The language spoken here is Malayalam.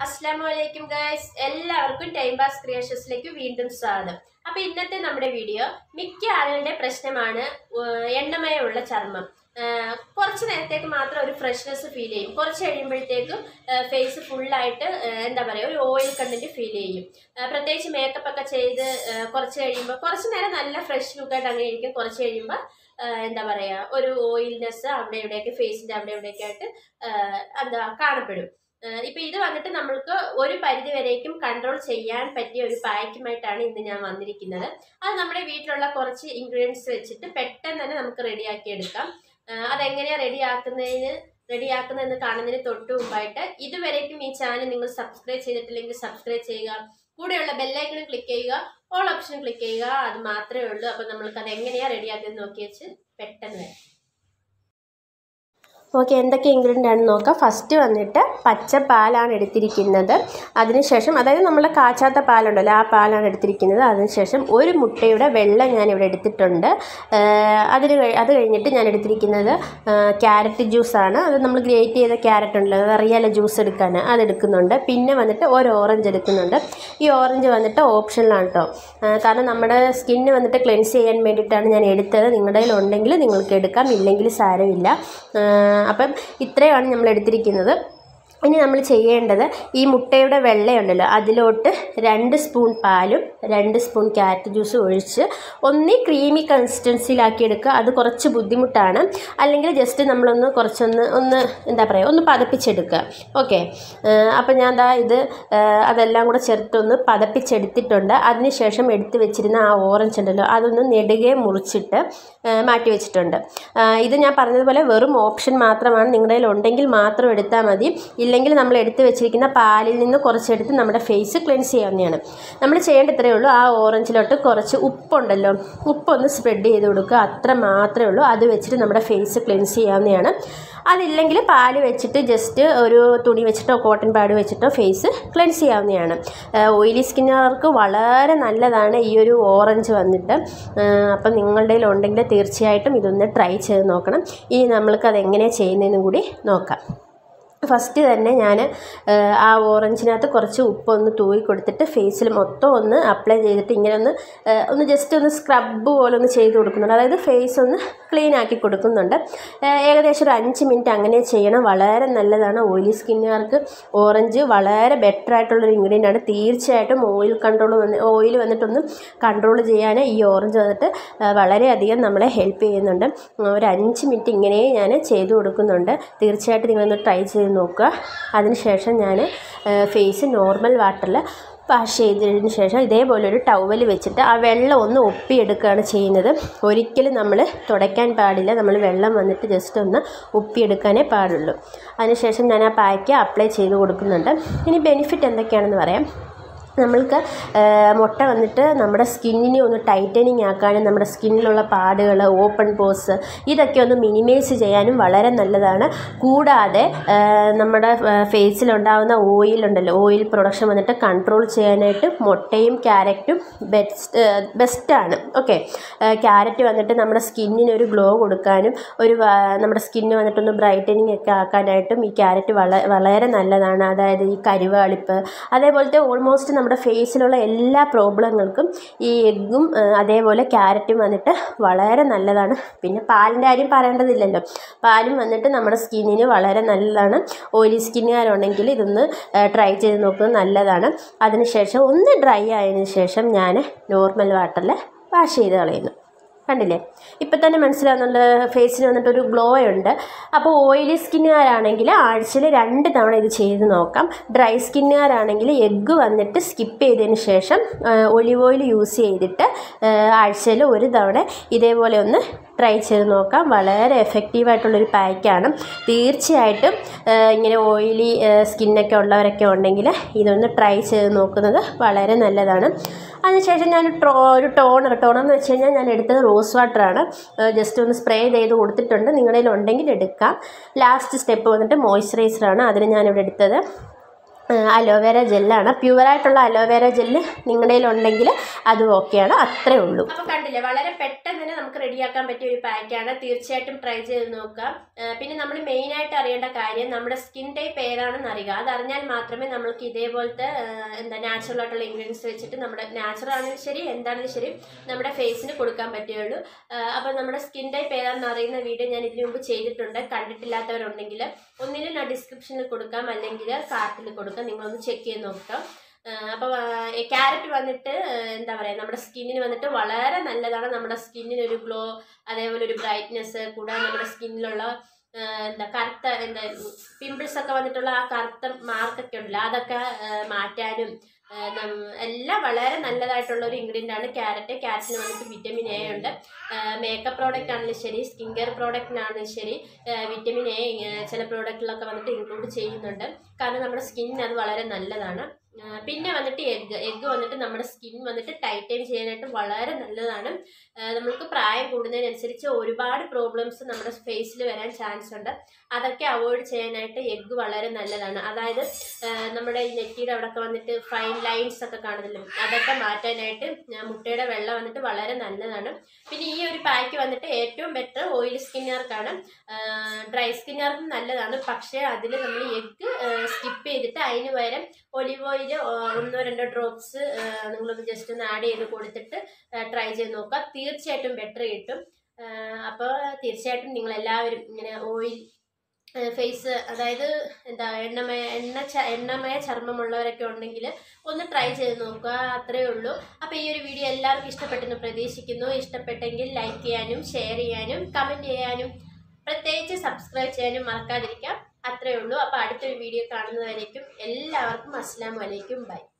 അസ്ലാമലൈക്കും ഗൈസ് എല്ലാവർക്കും ടൈം പാസ് ക്രിയേഷൻസിലേക്ക് വീണ്ടും സ്വാഗതം അപ്പൊ ഇന്നത്തെ നമ്മുടെ വീഡിയോ മിക്ക ആളുകളുടെ പ്രശ്നമാണ് ഏഹ് എണ്ണമയമുള്ള ചർമ്മം ഏഹ് കുറച്ച് നേരത്തേക്ക് മാത്രം ഒരു ഫ്രഷ്നെസ് ഫീൽ ചെയ്യും കുറച്ച് കഴിയുമ്പോഴത്തേക്കും ഫേസ് ഫുള്ളായിട്ട് എന്താ പറയുക ഒരു ഓയിൽ കണ്ടന്റ് ഫീൽ ചെയ്യും ഏഹ് പ്രത്യേകിച്ച് മേക്കപ്പ് ഒക്കെ ചെയ്ത് ഏഹ് കുറച്ച് കഴിയുമ്പോൾ കുറച്ച് നേരം നല്ല ഫ്രഷ് ലുക്കായിട്ട് അങ്ങനെ ഇരിക്കും കുറച്ച് കഴിയുമ്പോൾ ഏഹ് എന്താ പറയുക ഒരു ഓയിൽനെസ് അവിടെ ഇവിടെയൊക്കെ ഫേസിൻ്റെ അവിടെ ഇവിടെയൊക്കെ ആയിട്ട് ഏഹ് എന്താ കാണപ്പെടും ഏഹ് ഇപ്പൊ ഇത് വന്നിട്ട് നമ്മൾക്ക് ഒരു പരിധി വരേക്കും കൺട്രോൾ ചെയ്യാൻ പറ്റിയ ഒരു പാക്കുമായിട്ടാണ് ഇന്ന് ഞാൻ വന്നിരിക്കുന്നത് അത് നമ്മുടെ വീട്ടിലുള്ള കുറച്ച് ഇൻഗ്രീഡിയൻസ് വെച്ചിട്ട് പെട്ടെന്ന് തന്നെ നമുക്ക് റെഡിയാക്കി എടുക്കാം ഏഹ് അതെങ്ങനെയാ റെഡിയാക്കുന്നതിന് റെഡിയാക്കുന്നതെന്ന് കാണുന്നതിന് തൊട്ട് മുമ്പായിട്ട് ഇതുവരേക്കും ഈ ചാനൽ നിങ്ങൾ സബ്സ്ക്രൈബ് ചെയ്തിട്ടില്ലെങ്കിൽ സബ്സ്ക്രൈബ് ചെയ്യുക കൂടെയുള്ള ബെല്ലൈക്കൺ ക്ലിക്ക് ചെയ്യുക ഓൾ ഓപ്ഷൻ ക്ലിക്ക് ചെയ്യുക അത് മാത്രമേ ഉള്ളൂ അപ്പം നമ്മൾക്ക് അത് എങ്ങനെയാ റെഡിയാക്കുന്നത് നോക്കി വെച്ച് പെട്ടെന്ന് വരാം ഓക്കെ എന്തൊക്കെ ഇൻഗ്രീഡിയൻ്റ് ആണെന്ന് നോക്കാം ഫസ്റ്റ് വന്നിട്ട് പച്ച പാലാണ് എടുത്തിരിക്കുന്നത് അതിനുശേഷം അതായത് നമ്മൾ കാച്ചാത്ത പാലുണ്ടല്ലോ ആ പാലാണ് എടുത്തിരിക്കുന്നത് അതിനുശേഷം ഒരു മുട്ടയുടെ വെള്ള ഞാനിവിടെ എടുത്തിട്ടുണ്ട് ഏഹ് അതിന് കഴി- അത് കഴിഞ്ഞിട്ട് ഞാൻ എടുത്തിരിക്കുന്നത് ക്യാരറ്റ് ജ്യൂസാണ് അത് നമ്മൾ ഗ്രേറ്റ് ചെയ്ത ക്യാരറ്റ് ഉണ്ടല്ലോ അത് അറിയാലോ ജ്യൂസ് എടുക്കാൻ അത് എടുക്കുന്നുണ്ട് പിന്നെ വന്നിട്ട് ഒരു ഓറഞ്ച് എടുക്കുന്നുണ്ട് ഈ ഓറഞ്ച് വന്നിട്ട് ഓപ്ഷനിലാണ് കേട്ടോ കാരണം നമ്മുടെ സ്കിന്ന് വന്നിട്ട് ക്ലെൻസ് ചെയ്യാൻ വേണ്ടിയിട്ടാണ് ഞാൻ എടുത്തത് നിങ്ങളുടെ കയ്യിൽ ഉണ്ടെങ്കിൽ നിങ്ങൾക്ക് എടുക്കാം ഇല്ലെങ്കിൽ സാരമില്ല ഏഹ് അപ്പം ഇത്രയാണ് നമ്മൾ എടുത്തിരിക്കുന്നത് ഇനി നമ്മൾ ചെയ്യേണ്ടത് ഈ മുട്ടയുടെ വെള്ളയുണ്ടല്ലോ അതിലോട്ട് രണ്ട് സ്പൂൺ പാലും രണ്ട് സ്പൂൺ ക്യാരറ്റ് ജ്യൂസും ഒഴിച്ച് ഒന്നി ക്രീമി കൺസിസ്റ്റൻസിയിലാക്കി എടുക്കുക അത് കുറച്ച് ബുദ്ധിമുട്ടാണ് അല്ലെങ്കിൽ ജസ്റ്റ് നമ്മളൊന്ന് കുറച്ചൊന്ന് ഒന്ന് എന്താ പറയുക ഒന്ന് പതപ്പിച്ചെടുക്കുക ഓക്കെ അപ്പം ഞാൻ ദാ ഇത് ഏഹ് അതെല്ലാം കൂടെ ചേർത്തൊന്ന് പതപ്പിച്ചെടുത്തിട്ടുണ്ട് അതിനുശേഷം എടുത്ത് വെച്ചിരുന്ന ആ ഓറഞ്ച് ഉണ്ടല്ലോ അതൊന്ന് നെടുകെ മുറിച്ചിട്ട് ഏഹ് മാറ്റി വെച്ചിട്ടുണ്ട് ഏഹ് ഇത് ഞാൻ പറഞ്ഞതുപോലെ വെറും ഓപ്ഷൻ മാത്രമാണ് നിങ്ങളുടെ കയ്യിൽ ഉണ്ടെങ്കിൽ മാത്രം എടുത്താൽ മതി ഇല്ലെങ്കിൽ നമ്മൾ എടുത്ത് വെച്ചിരിക്കുന്ന പാലിൽ നിന്ന് കുറച്ചെടുത്ത് നമ്മുടെ ഫേസ് ക്ലെൻസ് ചെയ്യാവുന്നതാണ് നമ്മൾ ചെയ്യേണ്ട ഇത്രയേ ഉള്ളൂ ആ ഓറഞ്ചിലോട്ട് കുറച്ച് ഉപ്പുണ്ടല്ലോ ഉപ്പൊന്ന് സ്പ്രെഡ് ചെയ്ത് കൊടുക്കുക അത്ര മാത്രമേ ഉള്ളൂ അത് വെച്ചിട്ട് നമ്മുടെ ഫേസ് ക്ലെൻസ് ചെയ്യാവുന്നതാണ് അതില്ലെങ്കിൽ പാല് വെച്ചിട്ട് ജസ്റ്റ് ഒരു തുണി വെച്ചിട്ടോ കോട്ടൺ പാഡ് വെച്ചിട്ടോ ഫേസ് ക്ലെൻസ് ചെയ്യാവുന്നതാണ് ഓയിലി സ്കിന്നുകാർക്ക് വളരെ നല്ലതാണ് ഈ ഒരു ഓറഞ്ച് വന്നിട്ട് ഏഹ് അപ്പം നിങ്ങളുടെ കയ്യിൽ ഉണ്ടെങ്കിൽ തീർച്ചയായിട്ടും ഇതൊന്ന് ട്രൈ ചെയ്ത് നോക്കണം ഇനി നമ്മൾക്ക് അത് എങ്ങനെയാണ് ചെയ്യുന്നതെന്നും കൂടി നോക്കാം ഫസ്റ്റ് തന്നെ ഞാൻ ആ ഓറഞ്ചിനകത്ത് കുറച്ച് ഉപ്പൊന്ന് തൂവി കൊടുത്തിട്ട് ഫേസിൽ മൊത്തം ഒന്ന് അപ്ലൈ ചെയ്തിട്ട് ഇങ്ങനെ ഒന്ന് ഏഹ് ഒന്ന് ജസ്റ്റ് ഒന്ന് സ്ക്രബ് പോലെ ഒന്ന് ചെയ്ത് കൊടുക്കുന്നുണ്ട് അതായത് ഫേസ് ഒന്ന് ക്ലീൻ ആക്കി കൊടുക്കുന്നുണ്ട് ഏഹ് ഏകദേശം ഒരു അഞ്ച് മിനിറ്റ് അങ്ങനെ ചെയ്യണം വളരെ നല്ലതാണ് ഓയിലി സ്കിന്നുകാർക്ക് ഓറഞ്ച് വളരെ ബെറ്റർ ആയിട്ടുള്ളൊരു ഇൻഗ്രീഡിയൻ്റ് ആണ് തീർച്ചയായിട്ടും ഓയിൽ കൺട്രോൾ വന്ന് ഓയിൽ വന്നിട്ടൊന്ന് കൺട്രോൾ ചെയ്യാൻ ഈ ഓറഞ്ച് വന്നിട്ട് ഏഹ് വളരെയധികം നമ്മളെ ഹെൽപ്പ് ചെയ്യുന്നുണ്ട് ഒരു അഞ്ച് മിനിറ്റ് ഇങ്ങനെ ഞാൻ ചെയ്തു കൊടുക്കുന്നുണ്ട് തീർച്ചയായിട്ടും നിങ്ങളൊന്ന് ട്രൈ ചെയ്ത് നോക്കുക അതിനുശേഷം ഞാൻ ഫേസ് നോർമൽ വാട്ടറിൽ വാഷ് ചെയ്തതിന് ശേഷം ഇതേപോലെ ഒരു ടവൽ വെച്ചിട്ട് ആ വെള്ളം ഒന്ന് ഒപ്പിയെടുക്കുകയാണ് ചെയ്യുന്നത് ഒരിക്കലും നമ്മൾ തുടയ്ക്കാൻ പാടില്ല നമ്മൾ വെള്ളം വന്നിട്ട് ജസ്റ്റ് ഒന്ന് ഒപ്പിയെടുക്കാനേ പാടുള്ളൂ അതിനുശേഷം ഞാൻ ആ പാക്ക് അപ്ലൈ ചെയ്ത് കൊടുക്കുന്നുണ്ട് ഇനി ബെനിഫിറ്റ് എന്തൊക്കെയാണെന്ന് പറയാം നമ്മൾക്ക് മുട്ട വന്നിട്ട് നമ്മുടെ സ്കിന്നിനെ ഒന്ന് ടൈറ്റനിങ് ആക്കാനും നമ്മുടെ സ്കിന്നിലുള്ള പാടുകൾ ഓപ്പൺ പോസ് ഇതൊക്കെ ഒന്ന് മിനിമൈസ് ചെയ്യാനും വളരെ നല്ലതാണ് കൂടാതെ ആ, നമ്മുടെ ഫേസിലുണ്ടാകുന്ന ഓയിലുണ്ടല്ലോ ഓയിൽ പ്രൊഡക്ഷൻ വന്നിട്ട് കൺട്രോൾ ചെയ്യാനായിട്ട് മുട്ടയും ക്യാരറ്റും ബെസ്റ്റ് ബെസ്റ്റാണ് ഓക്കെ ക്യാരറ്റ് വന്നിട്ട് നമ്മുടെ സ്കിന്നിന് ഒരു ഗ്ലോ കൊടുക്കാനും ഒരു വ- നമ്മുടെ സ്കിന്ന് വന്നിട്ടൊന്ന് ബ്രൈറ്റനിങ് ഒക്കെ ആക്കാനായിട്ടും ഈ ക്യാരറ്റ് വള വളരെ നല്ലതാണ് അതായത് ഈ കരുവാളിപ്പ് അതേപോലത്തെ ഓൾമോസ്റ്റ് നമ്മുടെ ഫേസിലുള്ള എല്ലാ പ്രോബ്ലങ്ങൾക്കും ഈ എഗ്ഗും അതേപോലെ ക്യാരറ്റും വന്നിട്ട് വളരെ നല്ലതാണ് പിന്നെ പാലിൻ്റെ കാര്യം പറയേണ്ടതില്ലല്ലോ പാലും വന്നിട്ട് നമ്മുടെ സ്കിന്നിന് വളരെ നല്ലതാണ് ഓയിലി സ്കിന്നുകാരുണ്ടെങ്കിൽ ഇതൊന്ന് ട്രൈ ചെയ്ത് നോക്കുന്നത് നല്ലതാണ് അതിനുശേഷം ഒന്ന് ഡ്രൈ ആയതിനു ശേഷം ഞാൻ നോർമൽ വാട്ടറിൽ വാഷ് ചെയ്ത് കളയുന്നു കണ്ടില്ലേ ഇപ്പം തന്നെ മനസ്സിലാവുന്നുണ്ട് ഫേസിന് വന്നിട്ട് ഒരു ഗ്ലോ ഉണ്ട് അപ്പോൾ ഓയിലി സ്കിന്നുകാരാണെങ്കിൽ ആഴ്ചയിൽ രണ്ട് തവണ ഇത് ചെയ്ത് നോക്കാം ഡ്രൈ സ്കിന്നുകാരാണെങ്കിൽ എഗ്ഗ് വന്നിട്ട് സ്കിപ്പ് ചെയ്തതിന് ശേഷം ഒലിവ് ഓയിൽ യൂസ് ചെയ്തിട്ട് ആഴ്ചയിൽ ഒരു തവണ ഇതേപോലെ ഒന്ന് ട്രൈ ചെയ്ത് നോക്കാം വളരെ എഫക്റ്റീവായിട്ടുള്ളൊരു പാക്കാണ് തീർച്ചയായിട്ടും ആ, ഇങ്ങനെ ഓയിലി സ്കിന്നൊക്കെ ഉള്ളവരൊക്കെ ഉണ്ടെങ്കിൽ ഇതൊന്ന് ട്രൈ ചെയ്ത് നോക്കുന്നത് വളരെ നല്ലതാണ് അതിനുശേഷം ഞാൻ ട്രോ ഒരു ടോണർ ടോണർ എന്ന് വെച്ച് കഴിഞ്ഞാൽ ഞാൻ എടുത്തത് റോസ് വാട്ടറാണ് ജസ്റ്റ് ഒന്ന് സ്പ്രേ ചെയ്ത് കൊടുത്തിട്ടുണ്ട് നിങ്ങളുടെ കയ്യിൽ ഉണ്ടെങ്കിൽ എടുക്കാം ലാസ്റ്റ് സ്റ്റെപ്പ് വന്നിട്ട് മോയ്സ്ചറൈസറാണ് അതിന് ഞാനിവിടെ എടുത്തത് അലോവേര ജെല്ലാണ് പ്യുവറായിട്ടുള്ള അലോവേര ജെല്ല് നിങ്ങളുടെ കയ്യിലുണ്ടെങ്കിൽ അതും ഓക്കെയാണ് അത്രേ ഉള്ളൂ അപ്പോൾ കണ്ടില്ലേ വളരെ പെട്ടെന്ന് തന്നെ നമുക്ക് റെഡിയാക്കാൻ പറ്റിയ ഒരു പാക്കാണ് തീർച്ചയായിട്ടും ട്രൈ ചെയ്ത് നോക്കാം ആ, പിന്നെ നമ്മൾ മെയിനായിട്ട് അറിയേണ്ട കാര്യം നമ്മുടെ സ്കിൻ ടൈപ്പ് ഏതാണെന്ന് അറിയുക അതറിഞ്ഞാൽ മാത്രമേ നമ്മൾക്ക് ഇതേപോലത്തെ ആ, എന്താ നാച്ചുറൽ ആയിട്ടുള്ള ഇൻഗ്രീഡിയൻസ് വെച്ചിട്ട് നമ്മുടെ നാച്ചുറൽ ആണെങ്കിലും ശരി എന്താണെങ്കിലും ശരി നമ്മുടെ ഫേസിന് കൊടുക്കാൻ പറ്റുകയുള്ളൂ അപ്പോൾ നമ്മുടെ സ്കിൻ ടൈപ്പ് ഏതാണെന്ന് അറിയുന്ന വീഡിയോ ഞാൻ ഇതിനു മുമ്പ് ചെയ്തിട്ടുണ്ട് കണ്ടിട്ടില്ലാത്തവരുണ്ടെങ്കിൽ ഒന്നിലും ഞാൻ ഡിസ്ക്രിപ്ഷനിൽ കൊടുക്കാം അല്ലെങ്കിൽ കാർട്ടിൽ കൊടുക്കാം നിങ്ങളൊന്ന് ചെക്ക് ചെയ്ത് നോക്കാം അപ്പോൾ ക്യാരറ്റ് വന്നിട്ട് ആ, എന്താ പറയുക നമ്മുടെ സ്കിന്നിന് വന്നിട്ട് വളരെ നല്ലതാണ് നമ്മുടെ സ്കിന്നിന് ഒരു ഗ്ലോ അതേപോലെ ഒരു ബ്രൈറ്റ്നെസ് കൂടാതെ നമ്മുടെ സ്കിന്നിലുള്ള എന്താ കറുത്ത എന്താ പിമ്പിൾസ് ഒക്കെ വന്നിട്ടുള്ള ആ കറുത്ത മാർക്കൊക്കെ ഉണ്ടല്ലോ അതൊക്കെ ആ, മാറ്റാനും ആ, നം- എല്ലാം വളരെ നല്ലതായിട്ടുള്ള ഒരു ഇൻഗ്രീഡിയൻ്റ് ആണ് ക്യാരറ്റ് ക്യാരറ്റിന് വന്നിട്ട് വിറ്റമിൻ എ ഉണ്ട് മേക്കപ്പ് പ്രോഡക്റ്റ് ആണെങ്കിലും ശരി സ്കിൻ കെയർ പ്രോഡക്റ്റിനാണെങ്കിലും ശരി വിറ്റമിൻ എ ചില പ്രോഡക്റ്റിലൊക്കെ വന്നിട്ട് ഇൻക്ലൂഡ് ചെയ്യുന്നുണ്ട് കാരണം നമ്മുടെ സ്കിന്നിന് അത് വളരെ നല്ലതാണ് ആ, പിന്നെ വന്നിട്ട് എഗ്ഗ് എഗ്ഗ് വന്നിട്ട് നമ്മുടെ സ്കിൻ വന്നിട്ട് ടൈറ്റൈൻ ചെയ്യാനായിട്ട് വളരെ നല്ലതാണ് ആ, നമ്മൾക്ക് പ്രായം കൂടുന്നതിനനുസരിച്ച് ഒരുപാട് പ്രോബ്ലംസ് നമ്മുടെ ഫേസിൽ വരാൻ ചാൻസ് ഉണ്ട് അതൊക്കെ അവോയ്ഡ് ചെയ്യാനായിട്ട് എഗ്ഗ് വളരെ നല്ലതാണ് അതായത് ആ, നമ്മുടെ ഈ നെറ്റിയുടെ അവിടെയൊക്കെ വന്നിട്ട് ഫൈൻ ലൈൻസ് ഒക്കെ കാണുന്നില്ല അതൊക്കെ മാറ്റാനായിട്ട് ആ, മുട്ടയുടെ വെള്ള വന്നിട്ട് വളരെ നല്ലതാണ് പിന്നെ ഈ ഒരു പാക്ക് വന്നിട്ട് ഏറ്റവും ബെറ്റർ ഓയിൽ സ്കിന്നുകാർക്കാണ് ഡ്രൈ സ്കിന്നുകാർക്കും നല്ലതാണ് പക്ഷേ അതിൽ നമ്മൾ എഗ്ഗ് സ്കിപ്പ് ചെയ്തിട്ട് അതിന് പകരം ഒലിവ് ഓയിൽ ഒന്നോ രണ്ടോ ഡ്രോപ്സ് നിങ്ങളൊന്ന് ജസ്റ്റ് ഒന്ന് ആഡ് ചെയ്ത് കൊടുത്തിട്ട് ട്രൈ ചെയ്ത് നോക്കുക തീർച്ചയായിട്ടും ബെറ്റർ കിട്ടും അപ്പോൾ തീർച്ചയായിട്ടും നിങ്ങൾ എല്ലാവരും ഇങ്ങനെ ഓയിൽ ഫേസ് അതായത് എന്താ എണ്ണമയ എണ്ണ ച എണ്ണമയ ചർമ്മമുള്ളവരൊക്കെ ഉണ്ടെങ്കിൽ ഒന്ന് ട്രൈ ചെയ്ത് നോക്കുക അത്രയേ ഉള്ളൂ അപ്പോൾ ഈ ഒരു വീഡിയോ എല്ലാവർക്കും ഇഷ്ടപ്പെട്ടെന്ന് പ്രതീക്ഷിക്കുന്നു ഇഷ്ടപ്പെട്ടെങ്കിൽ ലൈക്ക് ചെയ്യാനും ഷെയർ ചെയ്യാനും കമൻറ്റ് ചെയ്യാനും പ്രത്യേകിച്ച് സബ്സ്ക്രൈബ് ചെയ്യാനും മറക്കാതിരിക്കാം അത്രയേ ഉള്ളൂ അപ്പോൾ അടുത്തൊരു വീഡിയോ കാണുന്നവരേക്കും എല്ലാവർക്കും അസ്സാം വലൈക്കും ബൈ